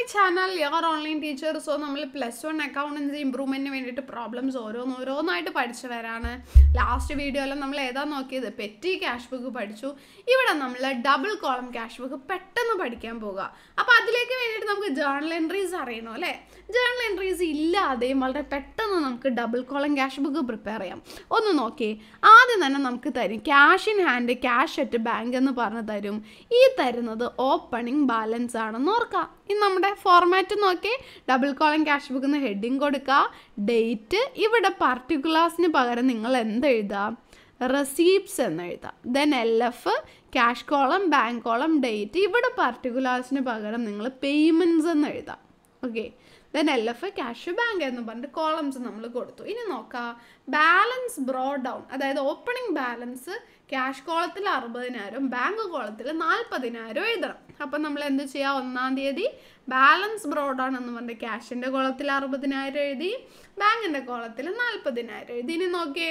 channel your online teacher so നമ്മൾ plus one accountancy ഇമ്പ്രൂവ്മെന്റിന് വേണ്ടിയിട്ട് പ്രോബ്ലംസ് ഓരോന്ന് ഓരോന്നായിട്ട് പഠിച്ചു വരാണ് ലാസ്റ്റ് വീഡിയോയിൽ നമ്മൾ ഏതാ നോക്കിയത് പെറ്റി ക്യാഷ് ബുക്ക് പഠിച്ചു ഇവിടെ നമ്മൾ ഡബിൾ കോളം ക്യാഷ് ബുക്ക് പെട്ടെന്ന് പഠിക്കാൻ പോകുക അപ്പോൾ അതിലേക്ക് വേണ്ടിയിട്ട് നമുക്ക് ജേർണൽ എൻട്രീസ് അറിയണം അല്ലേ ജേർണൽ എൻട്രീസ് ഇല്ലാതെയും വളരെ പെട്ടെന്ന് നമുക്ക് double column cash book prepare ചെയ്യാം ഒന്ന് നോക്കി ആദ്യം തന്നെ നമുക്ക് തരും cash in hand cash at bank എന്ന് പറഞ്ഞ് തരും ഈ തരുന്നത് ഓപ്പണിംഗ് ബാലൻസ് ആണെന്ന് ഓർക്കാം ഇനി നമ്മുടെ ഫോർമാറ്റ് നോക്കി ഡബിൾ കോളം ക്യാഷ് ബുക്ക് എന്ന് ഹെഡിങ് കൊടുക്കുക ഡേറ്റ് ഇവിടെ പർട്ടിക്കുലേഴ്സിന് പകരം നിങ്ങൾ എന്ത് എഴുതാം റെസീപ്റ്റ്സ് എന്ന് എഴുതാം then L F cash column bank column date ഇവിടെ പർട്ടിക്കുലേഴ്സിന് പകരം നിങ്ങൾ പേയ്മെൻറ്റ്സ് എന്ന് എഴുതാം okay then L F cash bank എന്ന് പറഞ്ഞിട്ട് കോളംസ് നമ്മൾ കൊടുത്തു ഇനി നോക്കാം ബാലൻസ് ബ്രോ ഡൗൺ അതായത് ഓപ്പണിംഗ് ബാലൻസ് ക്യാഷ് കോളത്തിൽ അറുപതിനായിരം ബാങ്ക് കോളത്തിൽ നാൽപ്പതിനായിരം എഴുതണം അപ്പം നമ്മൾ എന്ത് ചെയ്യുക ഒന്നാം തീയതി ബാലൻസ് ബ്രോ ഡൗൺ എന്ന് പറഞ്ഞിട്ട് ക്യാഷിൻ്റെ കോളത്തിൽ അറുപതിനായിരം എഴുതി ബാങ്കിൻ്റെ കോളത്തിൽ നാൽപ്പതിനായിരം എഴുതി ഇനി നോക്കിയേ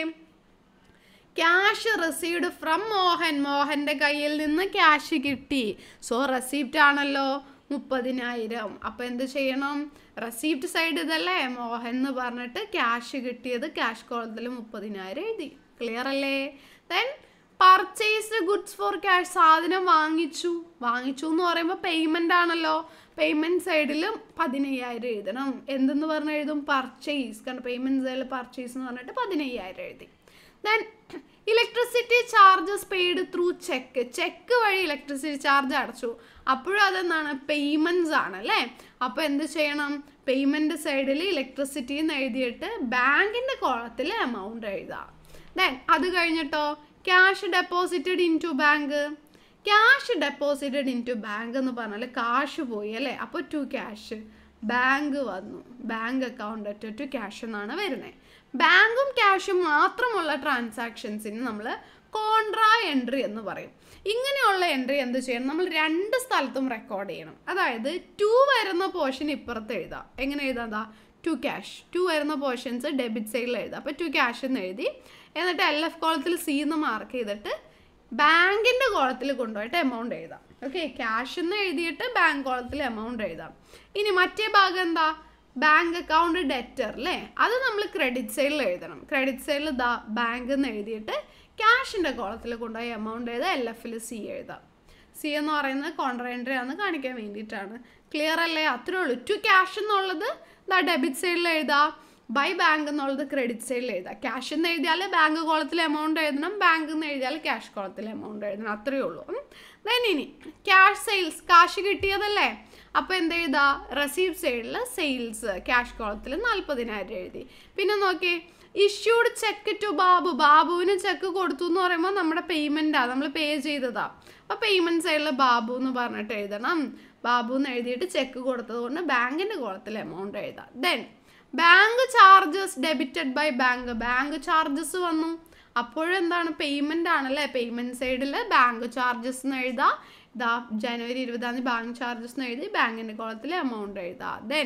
ക്യാഷ് റിസീവ്ഡ് ഫ്രം മോഹൻ മോഹൻ്റെ കയ്യിൽ നിന്ന് ക്യാഷ് കിട്ടി സോ റെസീപ്റ്റ് ആണല്ലോ മുപ്പതിനായിരം അപ്പോൾ എന്ത് ചെയ്യണം റെസീപ്റ്റ് സൈഡ് ഇതല്ലേ മോഹൻ എന്ന് പറഞ്ഞിട്ട് ക്യാഷ് കിട്ടിയത് ക്യാഷ് കോളത്തിൽ മുപ്പതിനായിരം എഴുതി ക്ലിയർ അല്ലേ then purchase goods for cash സാധനം വാങ്ങിച്ചു വാങ്ങിച്ചു എന്ന് പറയുമ്പോൾ പേയ്മെൻ്റ് ആണല്ലോ പേയ്മെൻറ്റ് സൈഡിൽ പതിനയ്യായിരം എഴുതണം എന്തെന്ന് പറഞ്ഞ് എഴുതും പർച്ചേസ് കാരണം പേയ്മെൻറ്റ് സൈഡിൽ പർച്ചേസ് എന്ന് പറഞ്ഞിട്ട് പതിനയ്യായിരം എഴുതി then electricity charges paid through cheque cheque വഴി ഇലക്ട്രിസിറ്റി ചാർജ് അടച്ചു അപ്പോഴും അതെന്താണ് പേയ്മെൻറ്റ്സ് ആണ് അല്ലേ അപ്പോൾ എന്ത് ചെയ്യണം പേയ്മെൻറ്റ് സൈഡിൽ ഇലക്ട്രിസിറ്റി എന്ന് എഴുതിയിട്ട് ബാങ്കിൻ്റെ കോളത്തിൽ എമൗണ്ട് എഴുതാം ദെൻ അത് കഴിഞ്ഞിട്ടോ cash deposited into bank cash deposited into bank എന്ന് പറഞ്ഞാൽ കാശ് പോയി അല്ലേ അപ്പോൾ ടു ക്യാഷ് ബാങ്ക് വന്നു bank account at to cash എന്നാണ് വരുന്നത് ബാങ്കും ക്യാഷും മാത്രമുള്ള ട്രാൻസാക്ഷൻസിന് നമ്മൾ കോൺട്രാ എൻട്രി എന്ന് പറയും ഇങ്ങനെയുള്ള എൻട്രി എന്ത് ചെയ്യണം നമ്മൾ രണ്ട് സ്ഥലത്തും റെക്കോർഡ് ചെയ്യണം അതായത് ടു വരുന്ന പോർഷൻ ഇപ്പുറത്ത് എഴുതാം എങ്ങനെ എഴുതാം ടു ക്യാഷ് ടു വരുന്ന പോർഷൻസ് ഡെബിറ്റ് സൈഡിൽ എഴുതാം അപ്പോൾ ടു ക്യാഷ് എന്ന് എഴുതി എന്നിട്ട് എൽ എഫ് കോളത്തിൽ സി എന്ന് മാർക്ക് ചെയ്തിട്ട് ബാങ്കിൻ്റെ കോളത്തിൽ കൊണ്ടുപോയിട്ട് എമൗണ്ട് എഴുതാം ഓക്കെ ക്യാഷ് എന്ന് എഴുതിയിട്ട് ബാങ്ക് കോളത്തിൽ എമൗണ്ട് എഴുതാം ഇനി മറ്റേ ഭാഗം എന്താ ബാങ്ക് അക്കൗണ്ട് ഡെറ്റർ അല്ലേ അത് നമ്മൾ ക്രെഡിറ്റ് സൈഡിൽ എഴുതണം ക്രെഡിറ്റ് സൈഡിൽ ദാ ബാങ്ക് എന്ന് എഴുതിയിട്ട് ക്യാഷിൻ്റെ കോളത്തിൽ കൊണ്ടുപോയി എമൗണ്ട് എഴുതാം എൽ എഫിൽ സി എഴുതാം സി എന്ന് പറയുന്നത് കോൺട്രാ എൻട്രി ആണെന്ന് കാണിക്കാൻ വേണ്ടിയിട്ടാണ് ക്ലിയർ അല്ലേ അത്രേ ഉള്ളൂ ടു ക്യാഷ് എന്നുള്ളത് ദാ ഡെബിറ്റ് സൈഡിൽ എഴുതാം ബൈ ബാങ്ക് എന്നുള്ളത് ക്രെഡിറ്റ് സൈഡിൽ എഴുതാം ക്യാഷ് എന്ന് എഴുതിയാൽ ബാങ്ക് കോളത്തിൽ എമൗണ്ട് എഴുതണം ബാങ്ക് എന്ന് എഴുതിയാൽ ക്യാഷ് കോളത്തിൽ എമൗണ്ട് എഴുതണം അത്രയേ ഉള്ളൂ ദെൻ ഇനി ക്യാഷ് സെയിൽസ് കാശ് കിട്ടിയതല്ലേ അപ്പോൾ എന്ത് എഴുതാ റെസീവ് സൈഡിൽ സെയിൽസ് ക്യാഷ് കോളത്തിൽ നാൽപ്പതിനായിരം എഴുതി പിന്നെ നോക്കിയേ ഇഷ്യൂഡ് ചെക്ക് ടു ബാബു ബാബുവിന് ചെക്ക് കൊടുത്തു എന്ന് പറയുമ്പോൾ നമ്മുടെ പേയ്മെൻറ്റാണ് നമ്മൾ പേ ചെയ്തതാ അപ്പോൾ പേയ്മെൻറ്റ് സൈഡിൽ ബാബു എന്ന് പറഞ്ഞിട്ട് എഴുതണം ബാബു എന്ന് എഴുതിയിട്ട് ചെക്ക് കൊടുത്തത് കൊണ്ട് ബാങ്കിൻ്റെ കോളത്തിൽ എമൗണ്ട് എഴുതാം then bank charges debited by bank bank charges വന്നു അപ്പോഴെന്താണ് പേയ്മെൻ്റ് ആണല്ലേ പേയ്മെൻറ്റ് സൈഡിൽ ബാങ്ക് ചാർജസ് എന്ന് എഴുതാം ഇതാ ജനുവരി ഇരുപതാം തീയതി ബാങ്ക് ചാർജസ് എന്ന് എഴുതി ബാങ്കിൻ്റെ കോളത്തിൽ എമൗണ്ട് എഴുതാം ദെൻ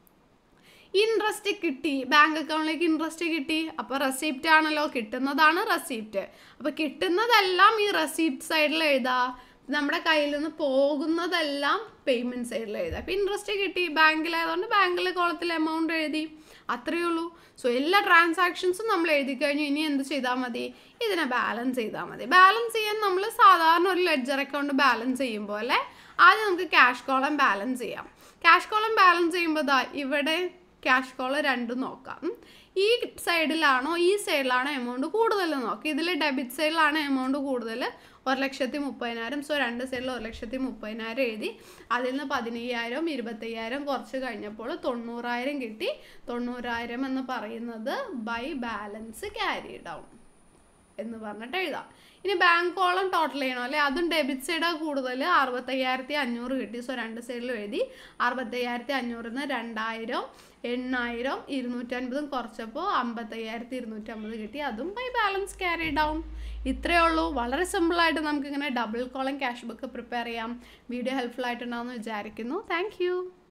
ഇൻട്രസ്റ്റ് കിട്ടി ബാങ്ക് അക്കൗണ്ടിലേക്ക് ഇൻട്രസ്റ്റ് കിട്ടി അപ്പോൾ റെസിപ്റ്റ് ആണല്ലോ കിട്ടുന്നതാണ് റെസിപ്റ്റ് അപ്പോൾ കിട്ടുന്നതെല്ലാം ഈ റെസിപ്റ്റ് സൈഡിൽ എഴുതാ നമ്മുടെ കയ്യിൽ നിന്ന് പോകുന്നതെല്ലാം പേയ്മെൻറ്റ് സൈഡിൽ എഴുതാം അപ്പോൾ ഇൻട്രസ്റ്റ് കിട്ടി ബാങ്കിലായതുകൊണ്ട് ബാങ്കിലെ കോളത്തിൽ എമൗണ്ട് എഴുതി അത്രയേ ഉള്ളൂ സോ എല്ലാ ട്രാൻസാക്ഷൻസും നമ്മൾ എഴുതി കഴിഞ്ഞു ഇനി എന്ത് ചെയ്താൽ മതി ഇതിനെ ബാലൻസ് ചെയ്താൽ മതി ബാലൻസ് ചെയ്യാൻ നമ്മൾ സാധാരണ ഒരു ലെഡ്ജർ അക്കൗണ്ട് ബാലൻസ് ചെയ്യുമ്പോൾ അല്ലേ ആദ്യം നമുക്ക് ക്യാഷ് കോളം ബാലൻസ് ചെയ്യാം ക്യാഷ് കോളം ബാലൻസ് ചെയ്യുമ്പോൾ ദാ ഇവിടെ ക്യാഷ് കോള് രണ്ടും നോക്കാം ഈ സൈഡിലാണോ ഈ സൈഡിലാണോ എമൗണ്ട് കൂടുതൽ നോക്കാം ഇതിൽ ഡെബിറ്റ് സൈഡിലാണ് എമൗണ്ട് കൂടുതൽ ഒരു ലക്ഷത്തി മുപ്പതിനായിരം സോ രണ്ട് സൈഡിൽ ഒരു ലക്ഷത്തി മുപ്പതിനായിരം എഴുതി അതിൽ നിന്ന് പതിനയ്യായിരം ഇരുപത്തയ്യായിരം കുറച്ച് കഴിഞ്ഞപ്പോൾ തൊണ്ണൂറായിരം കിട്ടി തൊണ്ണൂറായിരം എന്ന് പറയുന്നത് ബൈ ബാലൻസ് ക്യാരി ഡൗൺ എന്ന് പറഞ്ഞിട്ട് എഴുതാം ഇനി ബാങ്ക് കോളം ടോട്ടൽ ചെയ്യണം അല്ലേ അതും ഡെബിറ്റ് സൈഡാ കൂടുതൽ അറുപത്തയ്യായിരത്തി അഞ്ഞൂറ് കിട്ടി സോ രണ്ട് സൈഡിലും എഴുതി അറുപത്തയ്യായിരത്തി അഞ്ഞൂറിൽ നിന്ന് രണ്ടായിരം എണ്ണായിരം ഇരുന്നൂറ്റൻപതും കുറച്ചപ്പോൾ അമ്പത്തയ്യായിരത്തി ഇരുന്നൂറ്റമ്പത് കിട്ടി അതും ബൈ ബാലൻസ് ക്യാരി ഡൗൺ ഇത്രയേ ഉള്ളൂ വളരെ സിമ്പിളായിട്ട് നമുക്കിങ്ങനെ double column cash book prepare ചെയ്യാം വീഡിയോ ഹെൽപ്ഫുൾ ആയിട്ടുണ്ടാവുമെന്ന് വിചാരിക്കുന്നു താങ്ക്